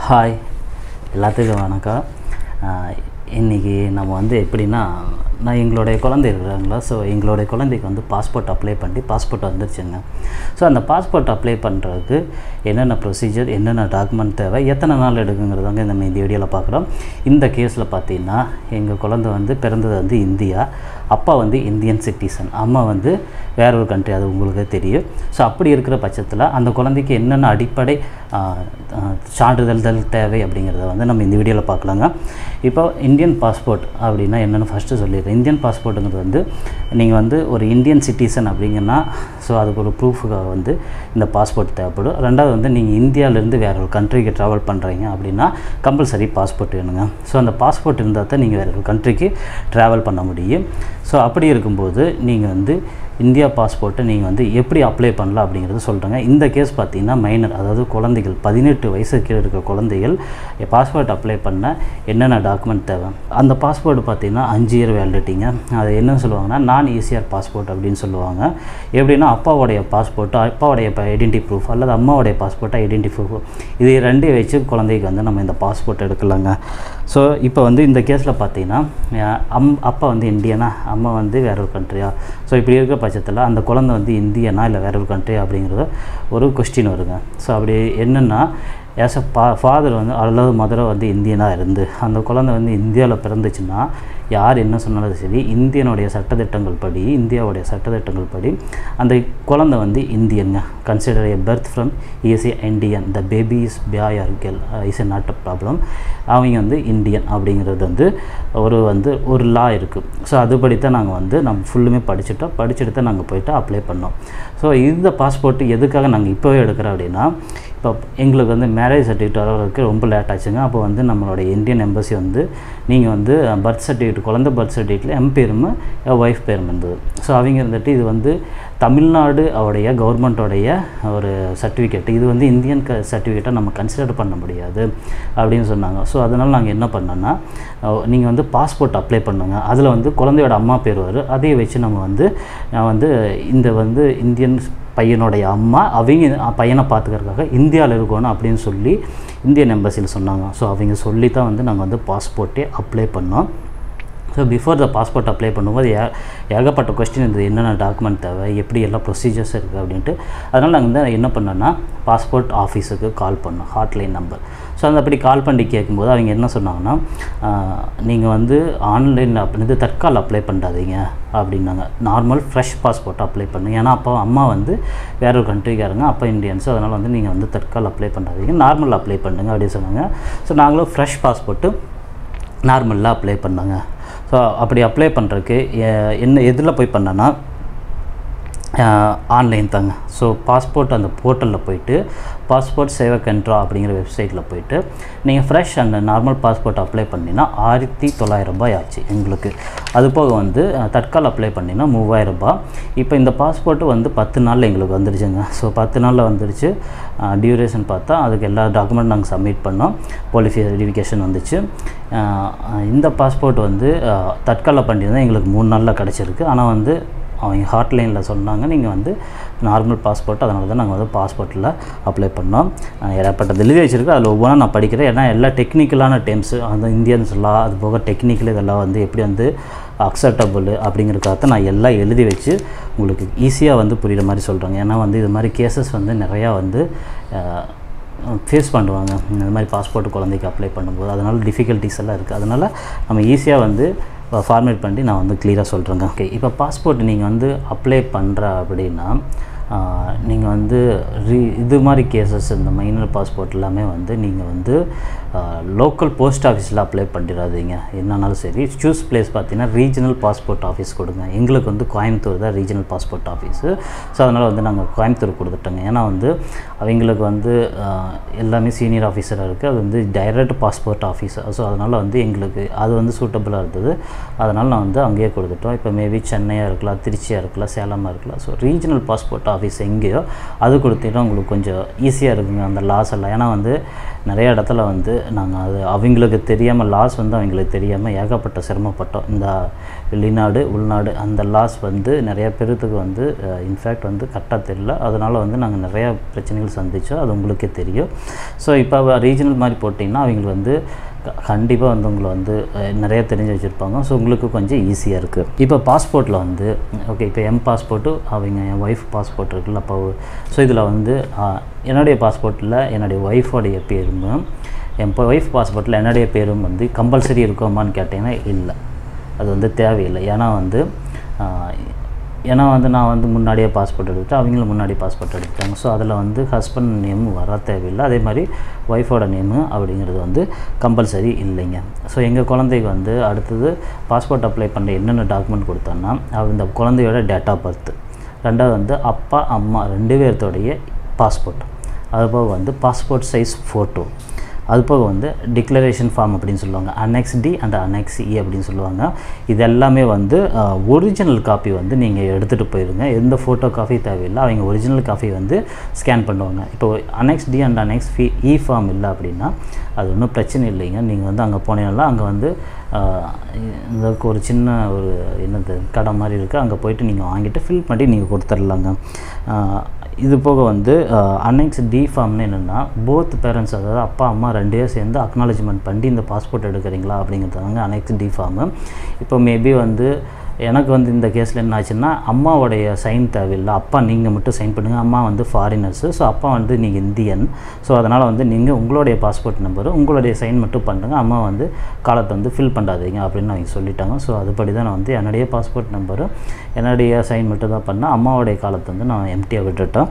hi எல்லாத்துக்கும் வணக்கம் ஆஹ் இன்னைக்கு நம்ம வந்து எப்படின்னா நான் எங்களுடைய குழந்தை இருக்கிறாங்களா ஸோ எங்களுடைய குழந்தைக்கு வந்து பாஸ்போர்ட் அப்ளை பண்ணி பாஸ்போர்ட் வந்துருச்சுங்க ஸோ அந்த பாஸ்போர்ட் அப்ளை பண்ணுறதுக்கு என்னென்ன ப்ரொசீஜர் என்னென்ன டாக்குமெண்ட் தேவை எத்தனை நாள் எடுக்குங்கிறதாங்க நம்ம இந்த வீடியோவில் பார்க்குறோம் இந்த கேஸில் பார்த்தீங்கன்னா எங்கள் குழந்தை வந்து பிறந்தது வந்து இந்தியா அப்பா வந்து இந்தியன் சிட்டிசன் அம்மா வந்து வேற ஒரு கண்ட்ரி அது உங்களுக்கு தெரியும் ஸோ அப்படி இருக்கிற பட்சத்தில் அந்த குழந்தைக்கு என்னென்ன அடிப்படை ஆஹ், ஆஹ், சான்றிதழ்கள் தேவை அப்படிங்கிறத வந்து நம்ம இந்த வீடியோவில் பார்க்கலாங்க இப்போ இந்தியன் பாஸ்போர்ட் அப்படின்னா என்னென்னு ஃபஸ்ட்டு சொல்லிடுறேன் இந்தியன் பாஸ்போர்ட்டுங்கிறது வந்து நீங்கள் வந்து ஒரு இந்தியன் சிட்டிசன் அப்படிங்கன்னா ஸோ அதுக்கு ஒரு ப்ரூஃபுக்காக வந்து இந்த பாஸ்போர்ட் தேவைப்படும் ரெண்டாவது வந்து நீங்கள் இந்தியாவிலேருந்து வேற ஒரு கண்ட்ரிக்கு ட்ராவல் பண்ணுறீங்க அப்படின்னா கம்பல்சரி பாஸ்போர்ட் வேணுங்க ஸோ அந்த பாஸ்போர்ட் இருந்தால் தான் நீங்கள் வேற ஒரு கண்ட்ரிக்கு ட்ராவல் பண்ண முடியும் ஸோ அப்படி இருக்கும்போது நீங்கள் வந்து இந்தியா பாஸ்போர்ட்டை நீங்கள் வந்து எப்படி அப்ளை பண்ணலாம் அப்படிங்கிறத சொல்கிறேங்க இந்த கேஸ் பார்த்தீங்கன்னா மைனர் அதாவது குழந்தைகள் பதினெட்டு வயசுக்கு கீழே இருக்கிற குழந்தைகள் பாஸ்போர்ட் அப்ளை பண்ண என்னென்ன டாக்குமெண்ட் தேவை அந்த பாஸ்போர்ட் பார்த்தீங்கன்னா அஞ்சு இயர் வேலிடிட்டிங்க அது என்ன சொல்லுவாங்கன்னா நான் ஈசிஆர் பாஸ்போர்ட் அப்படின்னு சொல்லுவாங்க எப்படின்னா அப்பாவுடைய பாஸ்போர்ட்டு அப்பாவுடைய ஐடென்டி ப்ரூஃப் அல்லது அம்மாவுடைய பாஸ்போர்ட்டை ஐடென்டி ப்ரூஃப் இது ரெண்டையும் வச்சு குழந்தைக்கு வந்து நம்ம இந்த பாஸ்போர்ட் எடுக்கலாங்க ஸோ இப்போ வந்து இந்த கேஸில் பார்த்தீங்கன்னா அஹ் அம் அப்பா வந்து இந்தியனா அம்மா வந்து வேற ஒரு கண்ட்ரியா ஸோ இப்படி இருக்கிற பட்சத்தில் அந்த குழந்தை வந்து இந்தியனா இல்லை வேற ஒரு கண்ட்ரி அப்படிங்கிறது ஒரு கொஸ்டின் வருங்க ஸோ அப்படி என்னென்னா ஏஸ் அ பா ஃபாதர் வந்து அல்லது மதரை வந்து இந்தியனாக இருந்து அந்த குழந்தை வந்து இந்தியாவில் பிறந்துச்சுன்னா யார் என்ன சொன்னாலும் சரி இந்தியனுடைய சட்டத்திட்டங்கள் படி இந்தியாவுடைய சட்டத்திட்டங்கள் படி அந்த குழந்தை வந்து இந்தியனுங்க consider a birth from is a Indian the baby is boy or girl is a not a problem அவங்க வந்து இந்தியன் அப்படிங்கிறது வந்து ஒரு வந்து ஒரு லா இருக்குது ஸோ அதுபடி தான் நாங்கள் வந்து நம்ம ஃபுல்லுமே படிச்சுட்டோம் படிச்சுட்டு தான் நாங்கள் போயிட்டு அப்ளை பண்ணோம் ஸோ இந்த பாஸ்போர்ட் எதுக்காக நாங்கள் இப்போவே எடுக்கிறோம் அப்படின்னா இப்போ எங்களுக்கு வந்து மேரேஜ் சர்டிஃபிகேட் வரதுக்கு ரொம்ப லேட் ஆச்சுங்க அப்போ வந்து நம்மளோட இந்தியன் எம்பசி வந்து நீங்கள் வந்து பர்த் சர்டிஃபிகேட் குழந்தை பர்த் சர்டிஃபிகேட்டில் எம் பேரும் ஒய்ஃப் பேரும் இருந்தது ஸோ அவங்க இருந்துட்டு இது வந்து தமிழ்நாடு அவருடைய கவர்மெண்ட்டோடைய ஒரு சர்டிஃபிகேட் இது வந்து இந்தியன் க சர்டிஃபிகேட்டை நம்ம கன்சிடர் பண்ண முடியாது அப்படின்னு சொன்னாங்க ஸோ அதனால் நாங்கள் என்ன பண்ணோன்னா நீங்கள் வந்து பாஸ்போர்ட் அப்ளை பண்ணுங்க அதில் வந்து குழந்தையோட அம்மா பேர் வரும் அதையே வச்சு நம்ம வந்து நான் வந்து இந்த வந்து இந்தியன் பையனுடைய அம்மா அவங்க பையனை பார்த்துக்கறதுக்காக இந்தியாவில் இருக்கணும் அப்படின்னு சொல்லி இந்தியன் எம்பசியில் சொன்னாங்க ஸோ அவங்க சொல்லி தான் வந்து நாங்கள் வந்து பாஸ்போர்ட்டே அப்ளை பண்ணோம் so before the passport apply பண்ணும்போது ஏ ஏகப்பட்ட கொஸ்டின் இருந்தது என்னென்ன டாக்குமெண்ட் தேவை எப்படி எல்லாம் ப்ரொசீஜர்ஸ் இருக்குது அப்படின்ட்டு அதனால் நாங்கள் வந்து என்ன பண்ணோன்னா பாஸ்போர்ட் ஆஃபீஸுக்கு கால் பண்ணோம் ஹாட்லைன் நம்பர் ஸோ அந்த அப்படி கால் பண்ணி கேட்கும்போது அவங்க என்ன சொன்னாங்கன்னா நீங்கள் வந்து ஆன்லைனில் அப்படி இது தற்கால் அப்ளை பண்ணாதீங்க அப்படின்னாங்க நார்மல் ஃப்ரெஷ் பாஸ்போர்ட் அப்ளை பண்ணுங்க ஏன்னா அப்பா அம்மா வந்து வேற ஒரு கண்ட்ரிக்காரங்க அப்பா இந்தியன்ஸ் அதனால் வந்து நீங்கள் வந்து தற்கால் அப்ளை பண்ணாதீங்க நார்மல் அப்ளை பண்ணுங்க அப்படின்னு சொன்னாங்க ஸோ நாங்களும் ஃப்ரெஷ் பாஸ்போர்ட்டு நார்மலாக அப்ளை பண்ணாங்க ஸோ அப்படி அப்ளை பண்ணுறதுக்கு என்ன எதில் போய் பண்ணேன்னா ஆன்லைன் தாங்க ஸோ பாஸ்போர்ட் அந்த போர்ட்டலில் போயிட்டு பாஸ்போர்ட் சேவா கென்ட்ரா அப்படிங்கிற வெப்சைட்டில் போயிட்டு நீங்கள் ஃப்ரெஷ் அந்த நார்மல் பாஸ்போர்ட் அப்ளை பண்ணினா ஆயிரத்தி தொள்ளாயிரம் ரூபாய் ஆச்சு எங்களுக்கு அது போக வந்து அஹ், தட்கால் அப்ளை பண்ணினா மூவாயிரம் ரூபாய் இப்போ இந்த பாஸ்போர்ட்டு வந்து பத்து நாளில் எங்களுக்கு வந்துடுச்சுங்க ஸோ பத்து நாளில் வந்துடுச்சு டியூரேஷன் பார்த்தா அதுக்கு எல்லா டாக்குமெண்ட் நாங்கள் சப்மிட் பண்ணோம் போலீஸ் வெரிஃபிகேஷன் வந்துச்சு அஹ், இந்த பாஸ்போர்ட் வந்து அஹ், தட்காலில் பண்ணியிருந்தால் எங்களுக்கு மூணு நாளில் கிடச்சிருக்கு ஆனால் வந்து அவங்க ஹாட்லைனில் சொன்னாங்க நீங்கள் வந்து நார்மல் பாஸ்போர்ட் அதனால தான் நாங்கள் வந்து பாஸ்போர்ட்டில் அப்ளை பண்ணோம் அஹ் ஏகப்பட்டது எழுதி வச்சுருக்கு அதில் ஒவ்வொன்றா நான் படிக்கிறேன் ஏன்னா எல்லா டெக்னிக்கலான டேர்ம்ஸு அந்த இந்தியன்ஸ் லா அது போக டெக்னிக்கல் இதெல்லாம் வந்து எப்படி வந்து அக்செப்டபுள் அப்படிங்கிறதுக்காக நான் எல்லாம் எழுதி வச்சு உங்களுக்கு ஈஸியாக வந்து புரிகிற மாதிரி சொல்கிறேங்க ஏன்னா வந்து இது மாதிரி கேசஸ் வந்து நிறையா வந்து ஃபேஸ் பண்ணுவாங்க இந்த மாதிரி பாஸ்போர்ட் குழந்தைக்கு அப்ளை பண்ணும்போது அதனால் டிஃபிகல்ட்டிஸ் எல்லாம் இருக்குது அதனால் நம்ம ஈஸியாக வந்து ஃபார்மேட் பண்ணி நான் வந்து க்ளியராக சொல்கிறேங்க ஓகே இப்போ பாஸ்போர்ட் நீங்கள் வந்து அப்ளை பண்ணுற அப்படின்னா நீங்கள் வந்து ரீ இது மாதிரி கேசஸ் இந்த மைனர் பாஸ்போர்ட் எல்லாமே வந்து நீங்கள் வந்து லோக்கல் போஸ்ட் ஆஃபீஸில் அப்ளை பண்ணிடாதீங்க என்னன்னாலும் சரி சூஸ் பிளேஸ் பார்த்தீங்கன்னா ரீஜனல் பாஸ்போர்ட் ஆஃபீஸ் கொடுங்க எங்களுக்கு வந்து கோயம்புத்தூர் தான் ரீஜனல் பாஸ்போர்ட் ஆஃபீஸு ஸோ அதனால் வந்து நாங்கள் கோயம்புத்தூர் கொடுத்துட்டோங்க ஏன்னா வந்து அவங்களுக்கு வந்து ஆஹ், எல்லாமே சீனியர் ஆஃபீஸராக இருக்குது அது வந்து டைரக்ட் பாஸ்போர்ட் ஆஃபீஸ் ஸோ அதனால் வந்து எங்களுக்கு அது வந்து சூட்டபுளாக இருந்தது அதனால் நான் வந்து அங்கேயே கொடுத்துட்டோம் இப்போ மேபி சென்னையாக இருக்கலாம் திருச்சியாக இருக்கலாம் சேலமாக இருக்கலாம் ஸோ ரீஜனல் பாஸ்போர்ட் ஆஃபீஸ் எங்கேயோ அது கொடுத்தீங்கன்னா உங்களுக்கு கொஞ்சம் ஈஸியாக இருக்குங்க அந்த லாஸ் எல்லாம் ஏன்னா வந்து நிறைய இடத்துல வந்து நாங்கள் அது அவங்களுக்கு தெரியாமல் லாஸ் வந்து அவங்களுக்கு தெரியாமல் ஏகப்பட்ட சிரமப்பட்டோம் இந்த வெளிநாடு உள்நாடு அந்த லாஸ் வந்து நிறைய பேர்த்துக்கு வந்து இன்ஃபேக்ட் வந்து கரெக்டாக தெரியல அதனால் வந்து நாங்கள் நிறையா பிரச்சனைகள் சந்தித்தோம் அது உங்களுக்கே தெரியும் ஸோ இப்போ ரீஜனல் மாதிரி போட்டிங்கன்னா அவங்களுக்கு வந்து கண்டிப்பாக வந்து உங்களை வந்து அஹ், நிறைய தெரிஞ்சு வச்சுருப்பாங்க ஸோ உங்களுக்கு கொஞ்சம் ஈஸியாக இருக்குது இப்போ பாஸ்போர்ட்டில் வந்து ஓகே இப்போ எம் பாஸ்போர்ட்டு அவங்க என் ஒய்ஃப் பாஸ்போர்ட் இருக்குல்ல அப்போ ஸோ இதில் வந்து அஹ், என்னுடைய பாஸ்போர்ட்டில் என்னுடைய ஒய்ஃபோடைய பேரும் என் ஒய்ஃப் பாஸ்போர்ட்டில் என்னுடைய பேரும் வந்து கம்பல்சரி இருக்குமான்னு கேட்டிங்கன்னா இல்லை அது வந்து தேவையில்லை ஏன்னா வந்து ஆஹ், ஏன்னா வந்து நான் வந்து முன்னாடியே பாஸ்போர்ட் எடுத்துட்டு அவங்களும் முன்னாடி பாஸ்போர்ட் எடுத்துட்டாங்க ஸோ அதில் வந்து ஹஸ்பண்ட் நேம் வர தேவையில்லை அதே மாதிரி ஒய்ஃபோட நேமு அப்படிங்கிறது வந்து கம்பல்சரி இல்லைங்க ஸோ எங்கள் குழந்தைக்கு வந்து அடுத்தது பாஸ்போர்ட் அப்ளை பண்ண என்னென்ன டாக்குமெண்ட் கொடுத்தோன்னா அவ- இந்த குழந்தையோட டேட் ஆஃப் பர்த் ரெண்டாவது வந்து அப்பா அம்மா ரெண்டு பேர்த்தோடைய பாஸ்போர்ட் அதுபோக வந்து பாஸ்போர்ட் சைஸ் ஃபோட்டோ அது போக வந்து டிக்ளரேஷன் ஃபார்ம் அப்படின்னு சொல்லுவாங்க annex D and annex E அப்படின்னு சொல்லுவாங்க இது எல்லாமே வந்து ஒரிஜினல் காப்பி வந்து நீங்கள் எடுத்துகிட்டு போயிருங்க எந்த ஃபோட்டோ காப்பி தேவையில்லை அவங்க ஒரிஜினல் காப்பி வந்து ஸ்கேன் பண்ணுவாங்க இப்போ அனெக்ஸ் டி அண்ட் அனெக்ஸ் ஃபி இ ஃபார்ம் இல்லை அப்படின்னா அது ஒன்றும் பிரச்சனை இல்லைங்க நீங்கள் வந்து அங்கே போனீங்கன்னா அங்கே வந்து ஆஹ், இந்த ஒரு சின்ன ஒரு என்னது கடை மாதிரி இருக்குது அங்கே போயிட்டு நீங்கள் வாங்கிட்டு ஃபில் பண்ணி நீங்கள் கொடுத்துர்லாங்க ஆஹ், இது போக வந்து அன்னைக்ஸ் டி ஃபார்ம்னு என்னென்னா போத் பேரண்ட்ஸ் அதாவது அப்பா அம்மா ரெண்டு பேரும் சேர்ந்து அக்னாலஜ்மெண்ட் பண்ணி இந்த பாஸ்போர்ட் எடுக்கிறீங்களா அப்படிங்கிறது தாங்க அன்னைக்ஸ் டி ஃபார்மு இப்போ மேபி வந்து எனக்கு வந்து இந்த கேஸில் என்ன ஆச்சுன்னா அம்மாவுடைய சைன் தேவையில்லை அப்பா நீங்கள் மட்டும் சைன் பண்ணுங்கள் அம்மா வந்து ஃபாரினர்ஸு ஸோ அப்பா வந்து நீங்கள் இந்தியன் ஸோ அதனால் வந்து நீங்கள் உங்களுடைய பாஸ்போர்ட் நம்பரு உங்களுடைய சைன் மட்டும் பண்ணுங்கள் அம்மா வந்து காலத்தை வந்து ஃபில் பண்ணாதீங்க அப்படின்னு அவங்க சொல்லிட்டாங்க ஸோ அதுபடி தான் நான் வந்து என்னுடைய பாஸ்போர்ட் நம்பரு என்னுடைய சைன் மட்டும் தான் பண்ணேன் அம்மாவுடைய காலத்தை வந்து நான் எம்டியாக விட்டுட்டேன்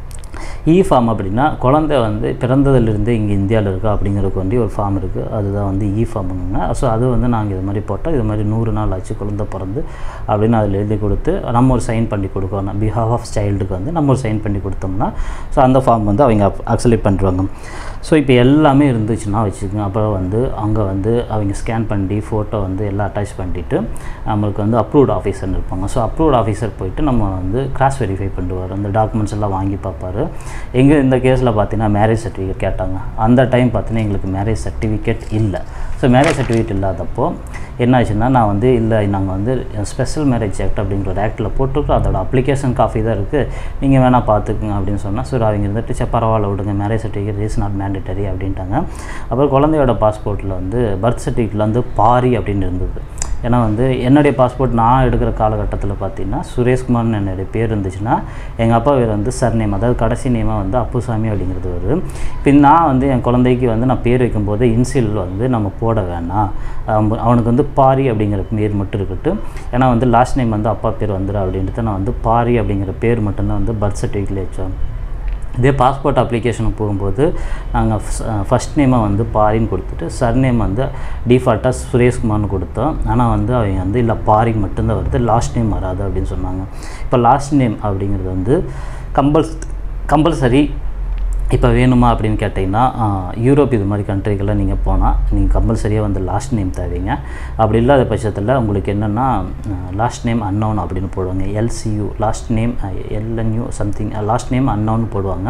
இ ஃபார்ம் அப்படின்னா குழந்தை வந்து பிறந்ததுலேருந்து இங்கே இந்தியாவில் இருக்கா அப்படிங்கிறதுக்கு வேண்டி ஒரு ஃபார்ம் இருக்குது அதுதான் வந்து இ ஃபார்முங்க ஸோ அது வந்து நாங்கள் இது மாதிரி போட்டால் இது மாதிரி நூறு நாள் ஆச்சு குழந்தை பிறந்து அப்படின்னு அதில் எழுதி கொடுத்து நம்ம ஒரு சைன் பண்ணி கொடுக்கணும் பிஹாஃப் ஆஃப் சைல்டுக்கு வந்து நம்ம ஒரு சைன் பண்ணி கொடுத்தோம்னா ஸோ அந்த ஃபார்ம் வந்து அவங்க அக்சலேட் பண்ணுறாங்க ஸோ இப்போ எல்லாமே இருந்துச்சுன்னா வச்சுக்கோங்க அப்புறம் வந்து அங்கே வந்து அவங்க ஸ்கேன் பண்ணி ஃபோட்டோ வந்து எல்லாம் அட்டாச் பண்ணிட்டு நம்மளுக்கு வந்து அப்ரூவ்ட் ஆஃபீஸர்னு இருப்பாங்க ஸோ அப்ரூவ்ட் ஆஃபீஸர் போயிட்டு நம்ம வந்து கிராஸ் வெரிஃபை பண்ணுவார் அந்த டாக்குமெண்ட்ஸ் எல்லாம் வாங்கி பார்ப்பாரு எங்கே இந்த கேஸில் பார்த்தீங்கன்னா மேரேஜ் சர்டிஃபிகேட் கேட்டாங்க அந்த டைம் பார்த்தீங்கன்னா எங்களுக்கு மேரேஜ் சர்டிஃபிகேட் இல்லை ஸோ மேரேஜ் சர்டிஃபிகேட் இல்லாதப்போ என்னாச்சுன்னா நான் வந்து இல்லை நாங்கள் வந்து ஸ்பெஷல் மேரேஜ் ஆக்ட் அப்படிங்கிற ஒரு ஆக்டில் போட்டுருக்கோம் அதோட அப்ளிகேஷன் காஃபி தான் இருக்குது நீங்கள் வேணால் பார்த்துக்குங்க அப்படின்னு சொன்னால் சரி அவங்க இருந்துட்டு சரி பரவாயில்ல விடுங்க marriage certificate is not mandatory அப்படின்ட்டாங்க அப்புறம் குழந்தையோட பாஸ்போர்ட்டில் வந்து பர்த் சர்டிஃபிகேட்டில் வந்து பாரி அப்படின்னு இருந்தது ஏன்னா வந்து என்னுடைய பாஸ்போர்ட் நான் எடுக்கிற காலகட்டத்தில் பார்த்தீங்கன்னா சுரேஷ்குமார்னு என்னுடைய பேர் இருந்துச்சுன்னா எங்கள் அப்பா பேர் வந்து சர்நேம் அதாவது கடைசி நேமாக வந்து அப்புசாமி அப்படிங்கிறது வரும் இப்போ நான் வந்து என் குழந்தைக்கு வந்து நான் பேர் வைக்கும்போது இன்சியல் வந்து நம்ம போட வேணாம் அவன் அவனுக்கு வந்து பாரி அப்படிங்கிற பேர் மட்டும் இருக்கட்டும் ஏன்னா வந்து லாஸ்ட் நேம் வந்து அப்பா பேர் வந்துடும் அப்படின்ட்டு நான் வந்து பாரி அப்படிங்கிற பேர் மட்டும்தான் வந்து பர்த் சர்டிஃபிகேட்டில் வச்சோம் இதே பாஸ்போர்ட் அப்ளிகேஷனுக்கு போகும்போது நாங்கள் ஃபஸ்ட் நேமை வந்து பாரின்னு கொடுத்துட்டு சர்நேம் வந்து டிஃபால்ட்டாக சுரேஷ்குமார்னு கொடுத்தோம் ஆனால் வந்து அவங்க வந்து இல்லை பாரின் மட்டும்தான் வருது லாஸ்ட் நேம் வராது அப்படின்னு சொன்னாங்க இப்போ லாஸ்ட் நேம் அப்படிங்கிறது வந்து கம்பல்ஸ் கம்பல்சரி இப்போ வேணுமா அப்படின்னு கேட்டிங்கன்னா ஆஹ், யூரோப் இது மாதிரி கண்ட்ரிக்கெல்லாம் நீங்கள் போனால் நீங்கள் கம்பல்சரியாக வந்து லாஸ்ட் நேம் தேவைங்க அப்படி இல்லாத பட்சத்தில் உங்களுக்கு என்னென்னா லாஸ்ட் நேம் அன்னவுன் அப்படின்னு போடுவாங்க LCU last name LNU something last name unknown போடுவாங்க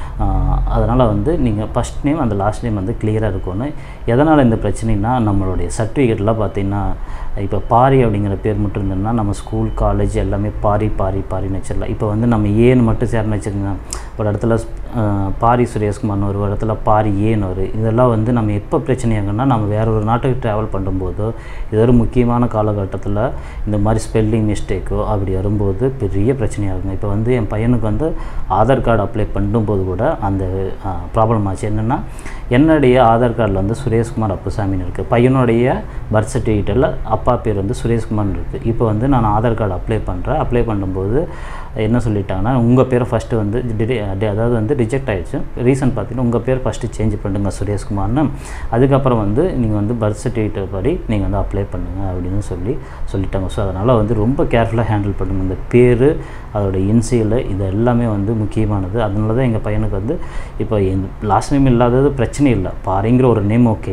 அதனால் வந்து நீங்கள் ஃபஸ்ட் நேம் அந்த லாஸ்ட் நேம் வந்து கிளியராக இருக்கணும் எதனால் இந்த பிரச்சனைனா நம்மளுடைய சர்டிஃபிகேட்லாம் பார்த்தீங்கன்னா இப்போ பாரி அப்படிங்கிற பேர் மட்டும் இருந்ததுன்னா நம்ம ஸ்கூல் காலேஜ் எல்லாமே பாரி பாரி பாரின்னு வச்சிடலாம் இப்போ வந்து நம்ம ஏன்னு மட்டும் சேர்ந்து வச்சுருங்க ஒரு இடத்துல அஹ், பாரி சுரேஷ்குமார்னு ஒரு இடத்துல பாரி ஏன்னு ஒரு இதெல்லாம் வந்து நம்ம எப்போ பிரச்சனையாகுன்னா நம்ம வேற ஒரு நாட்டுக்கு ட்ராவல் பண்ணும்போதோ இது ஒரு முக்கியமான காலகட்டத்தில் இந்த மாதிரி ஸ்பெல்லிங் மிஸ்டேக்கோ அப்படி வரும்போது பெரிய பிரச்சனையாகுங்க இப்போ வந்து என் பையனுக்கு வந்து ஆதார் கார்டு அப்ளை பண்ணும்போது கூட அந்த ப்ராப்ளம் ஆச்சு என்னென்னா என்னுடைய ஆதார் கார்டில் வந்து சுரேஷ்குமார் அப்புசாமின்னு இருக்குது பையனுடைய பர்த் சர்டிஃபிகேட்டில் அப்பா பேர் வந்து சுரேஷ்குமார்னு இருக்குது இப்போ வந்து நான் ஆதார் கார்டு அப்ளை பண்ணுறேன் அப்ளை பண்ணும்போது என்ன சொல்லிட்டாங்கன்னா உங்கள் பேரை ஃபஸ்ட்டு வந்து டி- டி- அதாவது வந்து ரிஜெக்ட் ஆயிடுச்சு ரீசன் பார்த்தீங்கன்னா உங்கள் பேர் ஃபஸ்ட்டு சேஞ்ச் பண்ணுங்க சுரேஷ்குமார்னு அதுக்கப்புறம் வந்து நீங்கள் வந்து பர்த் சர்டிஃபிகேட் படி நீங்கள் வந்து அப்ளை பண்ணுங்கள் அப்படின்னு சொல்லி சொல்லிட்டாங்க ஸோ அதனால் வந்து ரொம்ப கேர்ஃபுல்லாக ஹேண்டில் பண்ணுங்க இந்த பேர் அதோட இன்சியல் இது எல்லாமே வந்து முக்கியமானது அதனால தான் எங்கள் பையனுக்கு வந்து இப்போ லாஸ்ட் நேம் இல்லாதது பிரச்சனை இல்லை பாரிங்கிற ஒரு நேம் ஓகே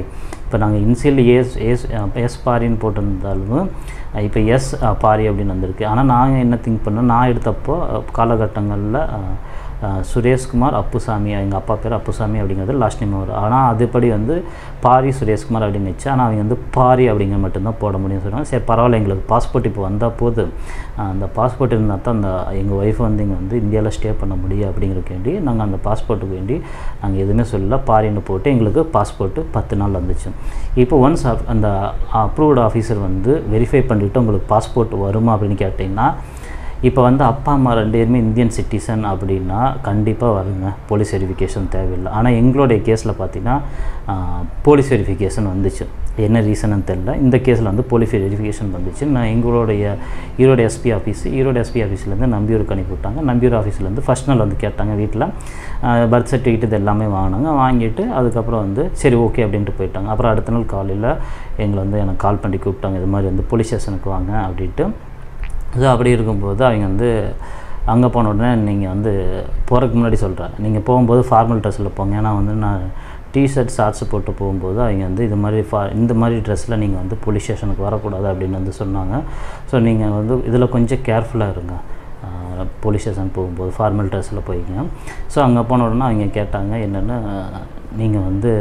இப்போ நாங்கள் இன்சியல் ஏஸ் ஏஸ் எஸ் பாரின்னு போட்டிருந்தாலும் இப்போ எஸ் பாரி அப்படின்னு வந்திருக்கு ஆனால் நாங்கள் என்ன திங்க் பண்ணோம் நான் எடுத்தப்போ காலகட்டங்களில் சுரேஷ்குமார் அப்புசாமி எங்கள் அப்பா பேர் அப்புசாமி அப்படிங்கிறது லாஸ்ட் நேம் வரும் ஆனால் அதுபடி வந்து பாரி சுரேஷ்குமார் அப்படின்னு வச்சு ஆனால் அவங்க வந்து பாரி அப்படிங்கிற மட்டும்தான் போட முடியும்னு சொன்னாங்க சரி பரவாயில்ல எங்களுக்கு பாஸ்போர்ட் இப்போ வந்தால் போது அந்த பாஸ்போர்ட் இருந்தால் தான் அந்த எங்கள் ஒய்ஃப் வந்து இங்கே வந்து இந்தியாவில் ஸ்டே பண்ண முடியும் அப்படிங்கிறதுக்கு வேண்டி நாங்கள் அந்த பாஸ்போர்ட்டுக்கு வேண்டி நாங்கள் எதுவுமே சொல்லல பாரின்னு போட்டு எங்களுக்கு பாஸ்போர்ட்டு பத்து நாள் வந்துச்சு இப்போ ஒன்ஸ் அந்த அப்ரூவ்டு ஆஃபீஸர் வந்து வெரிஃபை பண்ணிவிட்டு உங்களுக்கு பாஸ்போர்ட் வருமா அப்படின்னு கேட்டிங்கன்னா இப்போ வந்து அப்பா அம்மா ரெண்டு பேருமே இந்தியன் சிட்டிசன் அப்படின்னா கண்டிப்பாக வருங்க போலீஸ் வெரிஃபிகேஷன் தேவையில்லை ஆனால் எங்களுடைய கேஸில் பார்த்தீங்கன்னா போலீஸ் வெரிஃபிகேஷன் வந்துச்சு என்ன ரீசன்னு தெரில இந்த கேஸில் வந்து போலீஸ் வெரிஃபிகேஷன் வந்துச்சு நான் எங்களுடைய Erode SP office Erode SP ஆஃபீஸ்லேருந்து நம்பியூருக்கு அனுப்பி விட்டாங்க நம்பியூர் ஆஃபீஸ்லேருந்து ஃபஸ்ட் நாள் வந்து கேட்டாங்க வீட்டில் பர்த் சர்டிஃபிகேட் இது எல்லாமே வாங்கினாங்க வாங்கிட்டு அதுக்கப்புறம் வந்து சரி ஓகே அப்படின்ட்டு போயிட்டாங்க அப்புறம் அடுத்த நாள் காலையில் எங்களை வந்து எனக்கு கால் பண்ணி கூப்பிட்டாங்க இது மாதிரி வந்து போலீஸ் ஸ்டேஷனுக்கு வாங்க அப்படின்ட்டு ஸோ அப்படி இருக்கும்போது அவங்க வந்து அங்கே போன உடனே நீங்கள் வந்து போகிறதுக்கு முன்னாடி சொல்கிறேன் நீங்கள் போகும்போது ஃபார்மல் ட்ரெஸ்ஸில் போங்க ஏன்னா வந்து நான் டிஷர்ட் ஷார்ட்ஸ் போட்டு போகும்போது அவங்க வந்து இது மாதிரி ஃபா இந்த மாதிரி ட்ரெஸ்ஸில் நீங்கள் வந்து போலீஸ் ஸ்டேஷனுக்கு வரக்கூடாது அப்படின்னு வந்து சொன்னாங்க ஸோ நீங்கள் வந்து இதில் கொஞ்சம் கேர்ஃபுல்லாக இருங்க போலீஸ் ஸ்டேஷன் போகும்போது ஃபார்மல் ட்ரெஸ்ஸில் போய்ங்க ஸோ அங்கே போன உடனே அவங்க கேட்டாங்க என்னென்னு நீங்கள் வந்து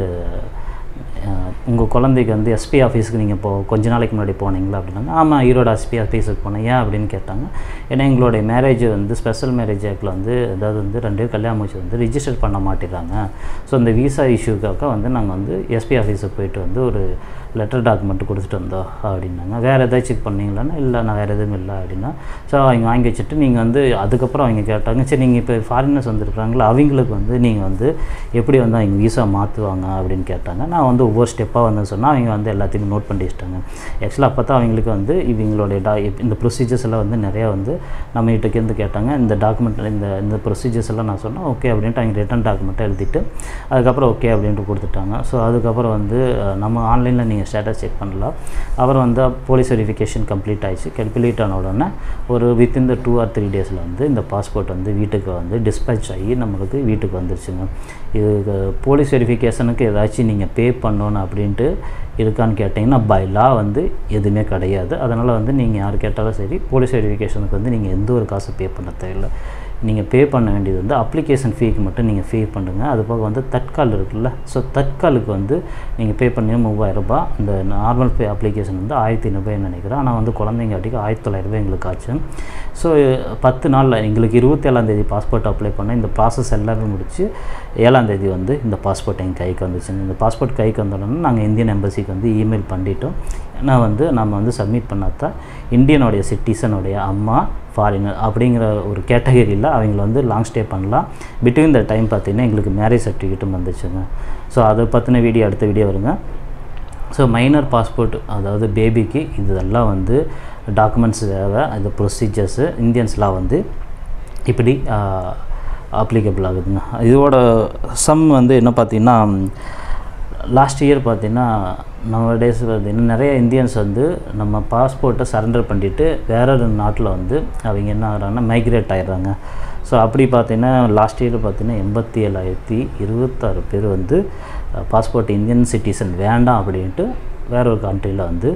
உங்கள் குழந்தைக்கு வந்து எஸ்பி ஆஃபீஸுக்கு நீங்கள் இப்போ கொஞ்ச நாளைக்கு முன்னாடி போனீங்களா அப்படின்னாங்க ஆமாம் ஈரோடு எஸ்பி ஆஃபீஸுக்கு போனேன் ஏன் அப்படின்னு கேட்டாங்க ஏன்னா எங்களுடைய மேரேஜ் வந்து ஸ்பெஷல் மேரேஜ் ஆக்டில் வந்து அதாவது வந்து ரெண்டு பேர் கல்யாணம் முடிச்சு வந்து ரிஜிஸ்டர் பண்ண மாட்டேறாங்க ஸோ இந்த விசா இஷ்யூக்காக வந்து நாங்கள் வந்து எஸ்பி ஆஃபீஸுக்கு போயிட்டு வந்து ஒரு லெட்டர் டாக்குமெண்ட் கொடுத்துட்டு வந்தோம் அப்படின்னாங்க வேறு ஏதாச்சும் செக் பண்ணீங்களான்னா இல்லை நான் வேறு எதுவும் இல்லை அப்படின்னா ஸோ அவங்க வாங்கி வச்சுட்டு நீங்கள் வந்து அதுக்கப்புறம் அவங்க கேட்டாங்க சரி நீங்கள் இப்போ ஃபாரினர்ஸ் வந்துருக்குறாங்களா அவங்களுக்கு வந்து நீங்கள் வந்து எப்படி வந்து அவங்க விசா மாற்றுவாங்க அப்படின்னு கேட்டாங்க நான் வந்து ஒவ்வொரு ஸ்டெப்பாக வந்து சொன்னால் அவங்க வந்து எல்லாத்தையும் நோட் பண்ணி வச்சிட்டாங்க ஆக்சுவலாக அப்போ தான் அவங்களுக்கு வந்து இவங்களுடைய டா இந்த ப்ரொசீஜர்ஸ் எல்லாம் வந்து நிறையா வந்து நம்ம கிட்டேருந்து கேட்டாங்க இந்த டாக்குமெண்ட் இந்த இந்த ப்ரொசீஜர்ஸ் எல்லாம் நான் சொன்னேன் ஓகே அப்படின்ட்டு அவங்க ரிட்டன் டாக்குமெண்ட்டை எழுதிட்டு அதுக்கப்புறம் ஓகே அப்படின்ட்டு கொடுத்துட்டாங்க ஸோ அதுக்கப்புறம் வந்து நம்ம ஆன்லைனில் நீங்கள் ஸ்டேட்டஸ் செக் பண்ணலாம் அப்புறம் வந்து போலீஸ் வெரிஃபிகேஷன் கம்ப்ளீட் ஆயிடுச்சு கம்ப்ளீட் ஆன உடனே ஒரு within the two or three டேஸில் வந்து இந்த பாஸ்போர்ட் வந்து வீட்டுக்கு வந்து டிஸ்பேச் ஆகி நம்மளுக்கு வீட்டுக்கு வந்துருச்சுங்க இது போலீஸ் வெரிஃபிகேஷனுக்கு ஏதாச்சும் நீங்கள் பே பண்ணணும் அப்படின்ட்டு இருக்கான்னு கேட்டிங்கன்னா பை லா வந்து எதுவுமே கிடையாது அதனால் வந்து நீங்கள் யார் கேட்டாலும் சரி போலீஸ் வெரிஃபிகேஷனுக்கு வந்து நீங்கள் எந்த ஒரு காசு பே பண்ண தேவையில்லை நீங்கள் பே பண்ண வேண்டியது வந்து அப்ளிகேஷன் ஃபீக்கு மட்டும் நீங்கள் பே பண்ணுங்கள் அது போக வந்து தட்கால் இருக்குல்ல ஸோ தட்காலுக்கு வந்து நீங்கள் பே பண்ணி மூவாயிரரூபா இந்த நார்மல் பே அப்ளிகேஷன் வந்து ஆயிரத்தி ஐநூறுபாய்னு நினைக்கிறேன் ஆனால் வந்து குழந்தைங்காட்டிக்கு ஆயிரத்தி தொள்ளாயிரரூபா எங்களுக்கு ஆச்சு ஸோ பத்து நாளில் எங்களுக்கு இருபத்தேழாந்தேதி பாஸ்போர்ட் அப்ளை பண்ண இந்த ப்ராசஸ் எல்லாமே முடிச்சு ஏழாந்தேதி வந்து இந்த பாஸ்போர்ட் எங்கள் கைக்கு வந்துச்சுங்க இந்த பாஸ்போர்ட் கைக்கு வந்தோடனே நாங்கள் இந்தியன் எம்பசிக்கு வந்து இமெயில் பண்ணிட்டோம் ஏன்னா வந்து நம்ம வந்து சப்மிட் பண்ணாதான் இந்தியனுடைய சிட்டிசனுடைய அம்மா ஃபாரினர் அப்படிங்கிற ஒரு கேட்டகரியில் அவங்கள வந்து லாங் ஸ்டே பண்ணலாம் பிட்வீன் த டைம் பார்த்திங்கன்னா எங்களுக்கு மேரேஜ் சர்டிஃபிகேட்டும் வந்துச்சுங்க ஸோ அதை பற்றின வீடியோ அடுத்த வீடியோ வருங்க ஸோ மைனர் பாஸ்போர்ட் அதாவது பேபிக்கு இதெல்லாம் வந்து டாக்குமெண்ட்ஸ் தேவை இது ப்ரொசீஜர்ஸு இந்தியன்ஸ்லாம் வந்து இப்படி அப்ளிகபிள் ஆகுதுங்க இதோட சம் வந்து என்ன பார்த்திங்கன்னா லாஸ்ட் இயர் பார்த்திங்கன்னா நம்ம டேஸ் பார்த்திங்கன்னா நிறைய இந்தியன்ஸ் வந்து நம்ம பாஸ்போர்ட்டை சரண்டர் பண்ணிவிட்டு வேற ஒரு நாட்டில் வந்து அவங்க என்ன ஆகிறாங்கன்னா மைக்ரேட் ஆகிடுறாங்க ஸோ அப்படி பார்த்தீங்கன்னா லாஸ்ட் இயர் பார்த்தீங்கன்னா எண்பத்தி ஏழாயிரத்தி இருபத்தாறு பேர் வந்து பாஸ்போர்ட் இந்தியன் சிட்டிசன் வேண்டாம் அப்படின்ட்டு வேற ஒரு கண்ட்ரியில் வந்து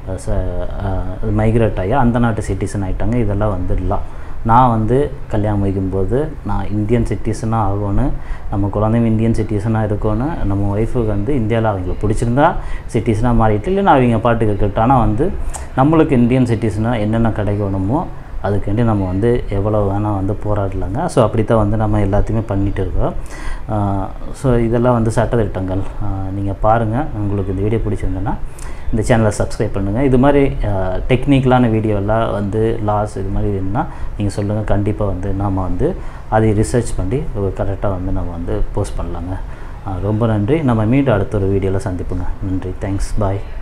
மைக்ரேட் ஆகி அந்த நாட்டு சிட்டிசன் ஆகிட்டாங்க இதெல்லாம் வந்துடலாம் நான் வந்து கல்யாணம் முடிக்கும்போது நான் இந்தியன் சிட்டிசனாக ஆகணும் நம்ம குழந்தைங்க இந்தியன் சிட்டிசனாக இருக்கணும் நம்ம ஒய்ஃபுக்கு வந்து இந்தியாவில் அவங்களுக்கு பிடிச்சிருந்தா சிட்டிசனாக மாறிட்டு இல்லைன்னா அவங்க பாட்டுக்கு இருக்கட்டும் ஆனால் வந்து நம்மளுக்கு இந்தியன் சிட்டிசனாக என்னென்ன கிடைக்கணுமோ அதுக்காண்டி நம்ம வந்து எவ்வளோ வேணால் வந்து போராடலாங்க ஸோ அப்படி தான் வந்து நம்ம எல்லாத்தையுமே பண்ணிகிட்டு இருக்கோம் ஸோ இதெல்லாம் வந்து சட்டத்திட்டங்கள் நீங்கள் பாருங்கள் உங்களுக்கு இந்த வீடியோ பிடிச்சிருந்தேன்னா இந்த சேனலை சப்ஸ்கிரைப் பண்ணுங்கள் இது மாதிரி டெக்னிக்கலான வீடியோலாம் வந்து லாஸ் இது மாதிரி இருந்தால் நீங்கள் சொல்லுங்கள் கண்டிப்பாக வந்து நாம் வந்து அதை ரிசர்ச் பண்ணி கரெக்டாக வந்து நம்ம வந்து போஸ்ட் பண்ணலாங்க ரொம்ப நன்றி நம்ம மீண்டும் அடுத்த ஒரு வீடியோவில் சந்திப்போங்க நன்றி தேங்க்ஸ் பாய்